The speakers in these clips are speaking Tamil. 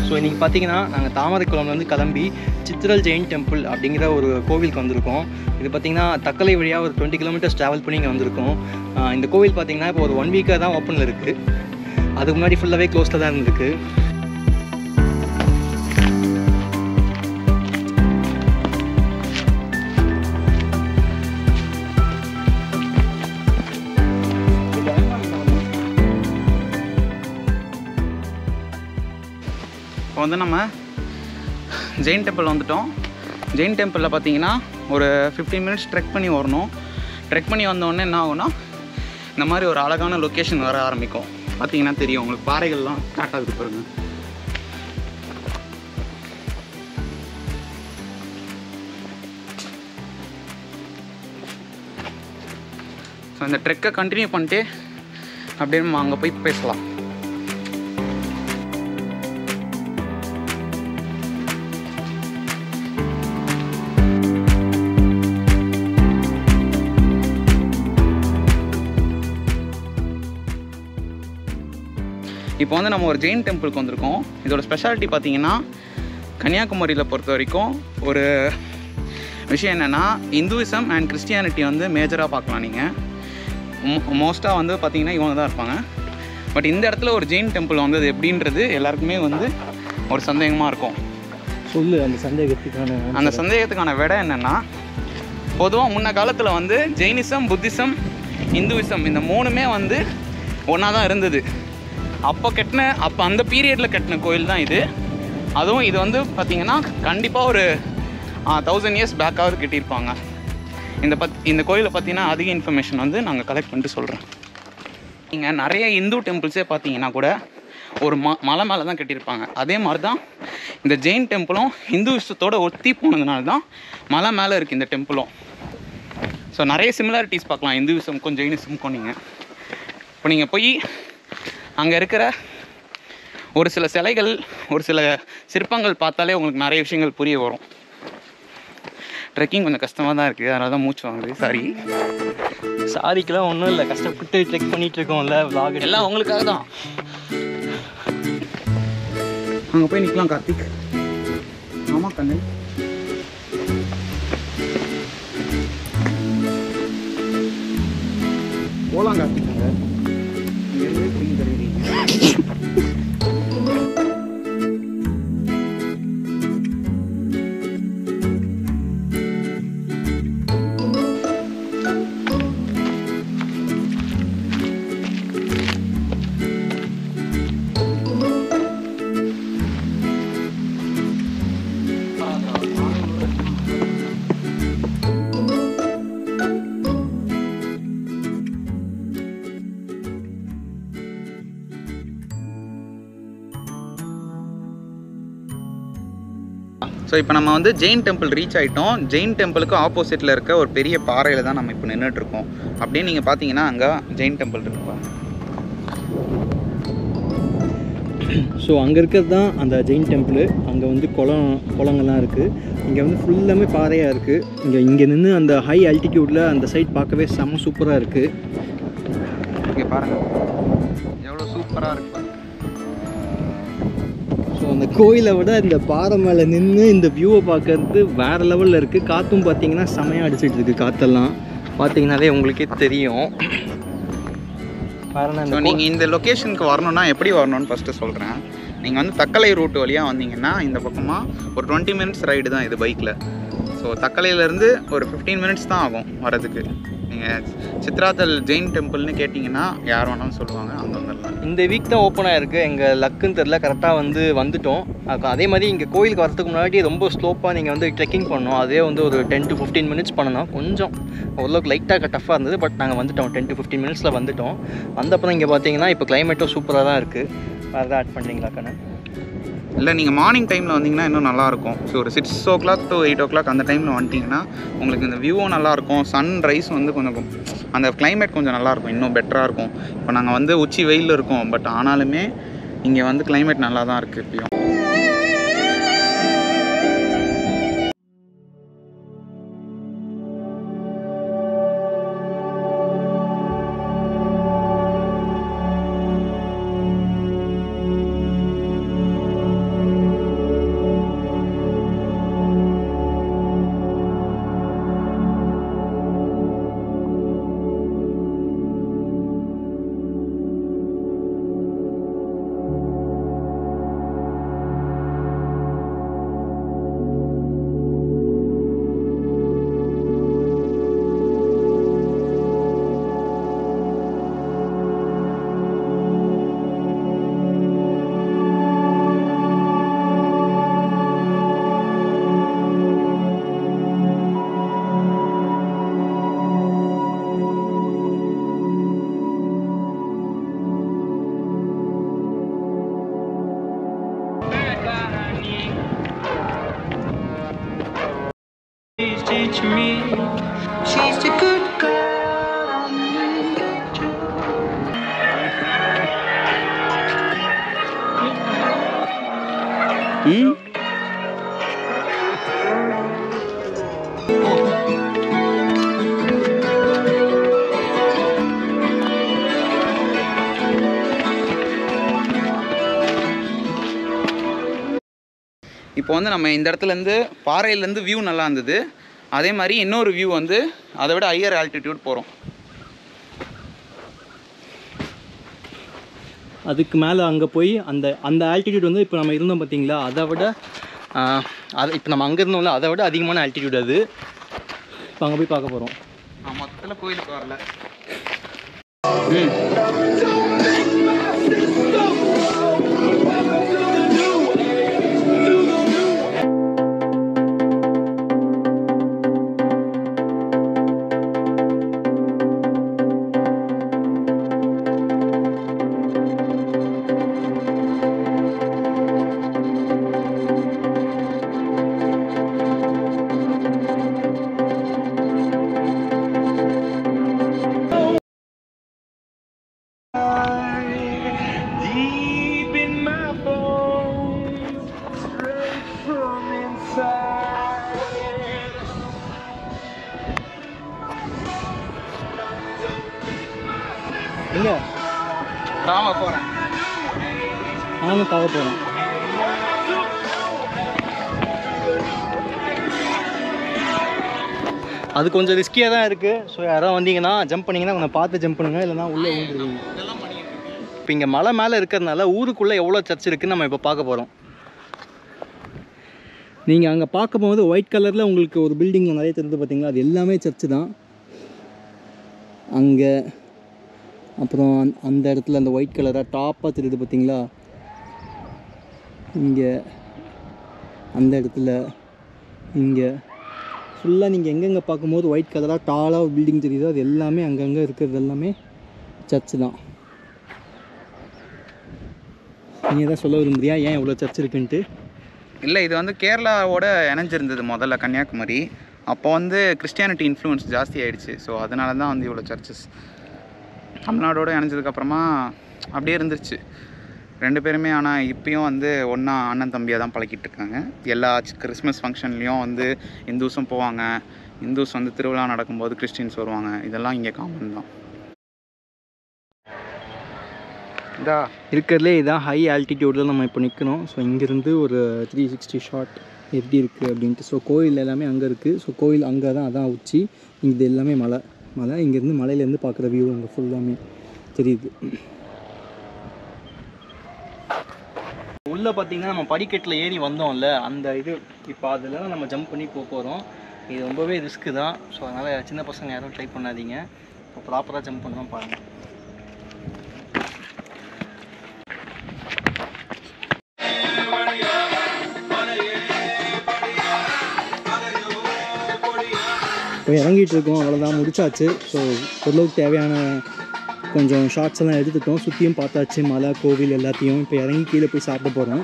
ஸோ இன்றைக்கி பார்த்தீங்கன்னா நாங்கள் தாமரைக்குளம்லேருந்து கிளம்பி சித்ரல் ஜெயின் டெம்பிள் அப்படிங்கிற ஒரு கோவிலுக்கு வந்திருக்கோம் இது பார்த்தீங்கன்னா தக்கலை வழியாக ஒரு டுவெண்ட்டி கிலோமீட்டர்ஸ் ட்ராவல் பண்ணி இங்கே வந்திருக்கோம் ஆஹ் இந்த கோவில் பார்த்தீங்கன்னா இப்போ ஒரு ஒன் வீக்காக தான் ஓப்பனில் இருக்குது அதுக்கு முன்னாடி ஃபுல்லாகவே க்ளோஸில் தான் இருந்திருக்கு இப்போ வந்து நம்ம ஜெயின் டெம்பிள் வந்துட்டோம் ஜெயின் டெம்பிளில் பார்த்தீங்கன்னா ஒரு ஃபிஃப்டீன் மினிட்ஸ் ட்ரெக் பண்ணி வரணும் ட்ரெக் பண்ணி வந்தோடனே என்ன ஆகும்னா இந்த மாதிரி ஒரு அழகான லொக்கேஷன் வர ஆரம்பிக்கும் பார்த்தீங்கன்னா தெரியும் உங்களுக்கு பாறைகள்லாம் ஸ்டார்ட் ஆகுது பாருங்க ஸோ இந்த ட்ரெக்கை கண்டினியூ பண்ணிட்டு அப்படியே நம்ம அங்கே போய் பேசலாம் இப்போ வந்து நம்ம ஒரு ஜெயின் டெம்பிளுக்கு வந்திருக்கோம் இதோட ஸ்பெஷாலிட்டி பார்த்தீங்கன்னா கன்னியாகுமரியில் பொறுத்த வரைக்கும் ஒரு விஷயம் என்னென்னா இந்துவிசம் அண்ட் கிறிஸ்டியானிட்டி வந்து மேஜராக பார்க்கலாம் நீங்கள் மோஸ்ட்டாக வந்து பார்த்தீங்கன்னா இவங்க தான் இருப்பாங்க பட் இந்த இடத்துல ஒரு ஜெயின் டெம்பிள் வந்தது எப்படின்றது எல்லாருக்குமே வந்து ஒரு சந்தேகமாக இருக்கும் சொல்லு அந்த சந்தேகத்துக்கான அந்த சந்தேகத்துக்கான விடை என்னென்னா பொதுவாக முன்ன காலத்தில் வந்து ஜெயினிசம் புத்திசம் இந்துவிசம் இந்த மூணுமே வந்து ஒன்றா தான் இருந்தது அப்போ கட்டின அப்போ அந்த பீரியடில் கட்டின கோயில் தான் இது அதுவும் இது வந்து பார்த்திங்கன்னா கண்டிப்பாக ஒரு தௌசண்ட் இயர்ஸ் பேக்காவது கட்டியிருப்பாங்க இந்த பத் இந்த கோயிலை பற்றினா அதிக இன்ஃபர்மேஷன் வந்து நாங்கள் கலெக்ட் பண்ணிட்டு சொல்கிறேன் நீங்கள் நிறைய இந்து டெம்பிள்ஸே பார்த்தீங்கன்னா கூட ஒரு ம மலை மேலே தான் கட்டியிருப்பாங்க அதே மாதிரி தான் இந்த ஜெயின் டெம்பிளும் இந்துவிசத்தோட ஒத்தி போனதுனால தான் மலை மேலே இருக்குது இந்த டெம்பிளும் ஸோ நிறைய சிமிலாரிட்டிஸ் பார்க்கலாம் இந்துவிசம்க்கும் ஜெயினிசம்க்கும் நீங்கள் இப்போ நீங்கள் போய் அங்கே இருக்கிற ஒரு சில சிலைகள் ஒரு சில சிற்பங்கள் பார்த்தாலே உங்களுக்கு நிறைய விஷயங்கள் புரிய வரும் ட்ரெக்கிங் கொஞ்சம் கஷ்டமாக தான் இருக்குது அதனால தான் மூச்சு வாங்குது சாரி சாரிக்கெல்லாம் ஒன்றும் இல்லை கஷ்டப்பட்டு ட்ரெக் பண்ணிட்டு இருக்கோம்ல vlog எடுத்து. எல்லாம் உங்களுக்காக தான் அங்கே போய் நிற்கலாம் கார்த்திக் ஆமாம் கண்ணு போகலாம் கார்த்திக் அங்கே இங்கேருந்து குடிங்க தருவீங்க ஸோ இப்போ நம்ம வந்து ஜெயின் டெம்பிள் ரீச் ஆகிட்டோம் ஜெயின் டெம்பிளுக்கு ஆப்போசிட்டில் இருக்க ஒரு பெரிய பாறையில் தான் நம்ம இப்போ நின்றுட்டு இருக்கோம் அப்படியே நீங்கள் பார்த்தீங்கன்னா அங்கே ஜெயின் டெம்பிள் இருக்குப்பா ஸோ அங்கே இருக்கிறது தான் அந்த ஜெயின் டெம்பிள் அங்கே வந்து குளம் குளங்கள்லாம் இருக்குது இங்கே வந்து ஃபுல்லாமே பாறையாக இருக்குது இங்கே இங்கே நின்று அந்த ஹை ஆல்டிடியூடில் அந்த சைட் பார்க்கவே செம்ம சூப்பராக இருக்குது இங்கே பாருங்கள் எவ்வளோ சூப்பராக இருக்கு பாருங்க. ஸோ அந்த கோயிலை விட இந்த பாறை மேலே நின்று இந்த வியூவை பார்க்கறது வேறு லெவலில் இருக்குது காற்றும் பார்த்தீங்கன்னா செமையாக அடிச்சிட்டு இருக்கு காற்றெல்லாம் பார்த்தீங்கன்னாலே உங்களுக்கே தெரியும் பாருங்க ஸோ நீங்கள் இந்த லொக்கேஷனுக்கு வரணும்னா எப்படி வரணும்னு ஃபஸ்ட்டு சொல்கிறேன் நீங்கள் வந்து தக்கலை ரூட் வழியாக வந்தீங்கன்னா இந்த பக்கமாக ஒரு டுவெண்ட்டி மினிட்ஸ் ரைடு தான் இது பைக்கில் ஸோ தக்கலையிலேருந்து ஒரு ஃபிஃப்டீன் மினிட்ஸ் தான் ஆகும் வரதுக்கு நீங்கள் சித்ராத்தல் ஜெயின் டெம்பிள்னு கேட்டிங்கன்னா யார் வேணாலும் சொல்லுவாங்க அங்கே வந்துடலாம் இந்த வீக் தான் ஓப்பன் ஆயிருக்கு எங்கள் லக்குன்னு தெரில கரெக்டாக வந்து வந்துட்டோம் அதுக்கு அதே மாதிரி இங்கே கோயிலுக்கு வரதுக்கு முன்னாடி ரொம்ப ஸ்லோப்பாக நீங்கள் வந்து ட்ரெக்கிங் பண்ணணும் அதே வந்து ஒரு டென் டு ஃபிஃப்டீன் மினிட்ஸ் பண்ணணும் கொஞ்சம் ஓரளவுக்கு லைட்டாக டஃப்பாக இருந்தது பட் நாங்கள் வந்துட்டோம் டென் டு ஃபிஃப்டீன் மினிட்ஸில் வந்துட்டோம் வந்தப்பறம் இங்கே பார்த்தீங்கன்னா இப்போ கிளைமேட்டும் சூப்பராக தான் இருக்குது வேறு எதாவது ஆட் பண்ணுறீங்களா கண்ணன் இல்லை நீங்கள் மார்னிங் டைமில் வந்தீங்கன்னா இன்னும் நல்லாயிருக்கும் ஸோ ஒரு six o'clock to eight o'clock அந்த டைமில் வந்துட்டிங்கன்னா உங்களுக்கு இந்த வியூவும் நல்லாயிருக்கும் சன் ரைஸ் வந்து கொஞ்சம் கொ- அந்த climate கொஞ்சம் நல்லாயிருக்கும் இன்னும் பெட்டராக இருக்கும் இப்போ நாங்கள் வந்து உச்சி வெயில் இருக்கோம் பட் ஆனாலுமே இங்கே வந்து climate நல்லா தான் இருக்குது இப்பயும் teach me. She's a good girl. ம் இப்போ வந்து நம்ம இந்த இடத்துலேருந்து பாறையிலேருந்து வியூ நல்லா இருந்தது அதே மாதிரி இன்னொரு வியூ வந்து அதை விட ஹையர் ஆல்டிடியூட் போகிறோம் அதுக்கு மேலே அங்கே போய் அந்த அந்த ஆல்டிடியூட் வந்து இப்போ நம்ம இருந்தோம் பார்த்தீங்களா அதை விட ஆஹ், அது இப்போ நம்ம அங்கே இருந்தோம்ல அதை விட அதிகமான ஆல்டிடியூட் அது இப்போ அங்கே போய் பார்க்க போகிறோம் மொத்தத்தில் கோயிலுக்கு வரல ம் Deep in my bones, straight from inside. எங்கே ராம போகிறேன் நானும் பார்க்க போகிறோம் அது கொஞ்சம் ரிஸ்கியாக தான் இருக்குது ஸோ யாராவது வந்தீங்கன்னா ஜம்ப் பண்ணீங்கன்னா கொஞ்சம் பார்த்து ஜம்ப் பண்ணுங்க இல்லைன்னா உள்ளே விழுந்துருவீங்க இப்போ இங்கே மலை மேலே இருக்கிறதுனால ஊருக்குள்ளே எவ்வளோ சர்ச் இருக்குன்னு நம்ம இப்போ பார்க்க போகிறோம் நீங்கள் அங்கே பார்க்க போகும்போது ஒயிட் கலரில் உங்களுக்கு ஒரு பில்டிங் நிறைய தெரிஞ்சு பார்த்தீங்களா அது எல்லாமே சர்ச்சு தான் அங்கே அப்புறம் அந்த- அந்த இடத்துல அந்த ஒயிட் கலராக டாப்பாக தெரியுது பார்த்தீங்களா இங்கே அந்த இடத்துல இங்கே ஃபுல்லாக நீங்கள் எங்கெங்கே பார்க்கும்போது ஒயிட் கலராக டாலாக ஒரு பில்டிங் தெரியுதோ அது எல்லாமே அங்கங்கே இருக்கிறது எல்லாமே சர்ச்சு தான் நீங்கள் தான் சொல்ல விரும்புறியா ஏன் இவ்வளோ சர்ச் இருக்குன்ட்டு இல்லை இது வந்து கேரளாவோட இணைஞ்சிருந்தது முதல்ல கன்னியாகுமரி அப்போ வந்து கிறிஸ்டியானிட்டி இன்ஃப்ளூயன்ஸ் ஜாஸ்தி ஆயிடுச்சு ஸோ அதனால தான் வந்து இவ்வளோ சர்ச்சஸ் தமிழ்நாடோட இணைஞ்சதுக்கப்புறமா அப்படியே இருந்துருச்சு ரெண்டு பேருமே ஆனால் இப்பயும் வந்து ஒன்றா அண்ணன் தம்பியாக தான் பழக்கிட்டு இருக்காங்க எல்லா கிறிஸ்மஸ் ஃபங்க்ஷன்லேயும் வந்து இந்துஸும் போவாங்க இந்துஸ் வந்து திருவிழா நடக்கும்போது கிறிஸ்டின்ஸ் வருவாங்க இதெல்லாம் இங்கே காமன் தான் இதா இருக்கிறதுலே இதான் ஹை ஆல்டிடியூடில் நம்ம இப்போ நிற்கணும் ஸோ இங்கேருந்து ஒரு த்ரீ சிக்ஸ்டி ஷாட் எப்படி இருக்குது அப்படின்ட்டு ஸோ கோயில் எல்லாமே அங்கே இருக்குது ஸோ கோயில் அங்கே தான் அதான் உச்சி இது எல்லாமே மலை மலை இங்கேருந்து மலையிலேருந்து பார்க்குற வியூ அங்கே ஃபுல்லாமே தெரியுது உள்ளே பார்த்தீங்கன்னா நம்ம படிக்கட்டில் ஏறி வந்தோம்ல அந்த இது இப்போ அதில் நம்ம ஜம்ப் பண்ணி போக போகிறோம் இது ரொம்பவே ரிஸ்க்கு தான் ஸோ அதனால் சின்ன பசங்க யாரும் ட்ரை பண்ணாதீங்க இப்போ ப்ராப்பராக ஜம்ப் பண்ணலாம் பாருங்கள் இப்போ இறங்கிட்டு இருக்கோம் அவ்வளோதான் முடிச்சாச்சு ஸோ ஓரளவுக்கு தேவையான கொஞ்சம் ஷார்ட்ஸ் எல்லாம் எடுத்துட்டோம் சுற்றியும் பார்த்தாச்சு மலை கோவில் எல்லாத்தையும் இப்போ இறங்கி கீழே போய் சாப்பிட போகிறோம்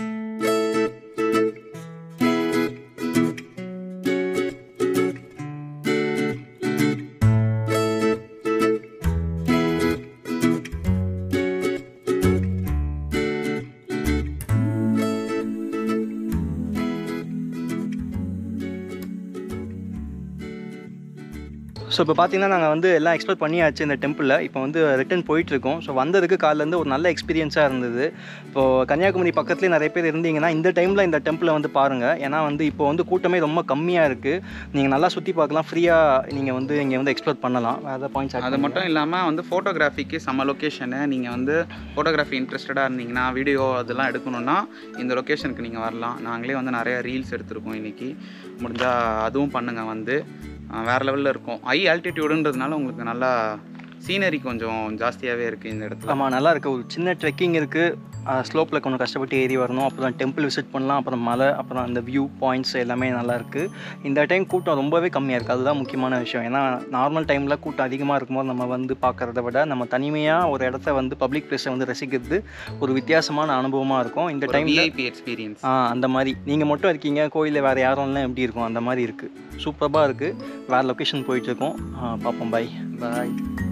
ஸோ இப்போ பார்த்தீங்கன்னா நாங்கள் வந்து எல்லாம் எக்ஸ்ப்ளோர் பண்ணியாச்சு இந்த டெம்பிளில் இப்போ வந்து ரிட்டர்ன் போயிட்டுருக்கோம் ஸோ வந்ததுக்கு காலிலேருந்து ஒரு நல்ல எக்ஸ்பீரியன்ஸாக இருந்தது இப்போது கன்னியாகுமரி பக்கத்துலேயே நிறைய பேர் இருந்தீங்கன்னா இந்த டைமில் இந்த டெம்பிளை வந்து பாருங்கள் ஏன்னா வந்து இப்போ வந்து கூட்டமே ரொம்ப கம்மியாக இருக்குது நீங்கள் நல்லா சுற்றி பார்க்கலாம் ஃப்ரீயாக நீங்கள் வந்து இங்கே வந்து எக்ஸ்ப்ளோர் பண்ணலாம் வேறு பாயிண்ட்ஸ் அது மட்டும் இல்லாமல் வந்து ஃபோட்டோகிராஃபிக்கு செம்ம லொக்கேஷனு நீங்கள் வந்து ஃபோட்டோகிராஃபி இன்ட்ரெஸ்டடாக இருந்தீங்கன்னா வீடியோ அதெல்லாம் எடுக்கணுன்னா இந்த லொக்கேஷனுக்கு நீங்கள் வரலாம் நாங்களே வந்து நிறைய ரீல்ஸ் எடுத்திருக்கோம் இன்றைக்கி முடிஞ்சால் அதுவும் பண்ணுங்கள் வந்து அஹ் வேற லெவலில் இருக்கும் ஹை ஆல்டிடியூடுன்றதுனால உங்களுக்கு நல்லா சீனரி கொஞ்சம் ஜாஸ்தியாகவே இருக்குது இந்த இடத்துல ஆமாம் நல்லா இருக்குது ஒரு சின்ன ட்ரெக்கிங் இருக்குது ஸ்லோப்பில் கொஞ்சம் கஷ்டப்பட்டு ஏறி வரணும் அப்புறம் டெம்பிள் விசிட் பண்ணலாம் அப்புறம் மலை அப்புறம் அந்த வியூ பாயிண்ட்ஸ் எல்லாமே நல்லா இருக்கு இந்த டைம் கூட்டம் ரொம்பவே கம்மியாக இருக்குது அதுதான் முக்கியமான விஷயம் ஏன்னா நார்மல் டைமில் கூட்டம் அதிகமாக இருக்கும்போது நம்ம வந்து பார்க்குறத விட நம்ம தனிமையாக ஒரு இடத்த வந்து பப்ளிக் பிளேஸை வந்து ரசிக்கிறது ஒரு வித்தியாசமான அனுபவமாக இருக்கும் இந்த டைமில் விஐபி எக்ஸ்பீரியன்ஸ் ஆ அந்த மாதிரி நீங்கள் மட்டும் இருக்கீங்க கோயிலில் வேறு யாரும் இல்லை எப்படி இருக்கும் அந்த மாதிரி இருக்குது சூப்பராக இருக்குது வேறு லொக்கேஷன் போயிட்டுருக்கோம் பார்ப்போம் பாய் பாய்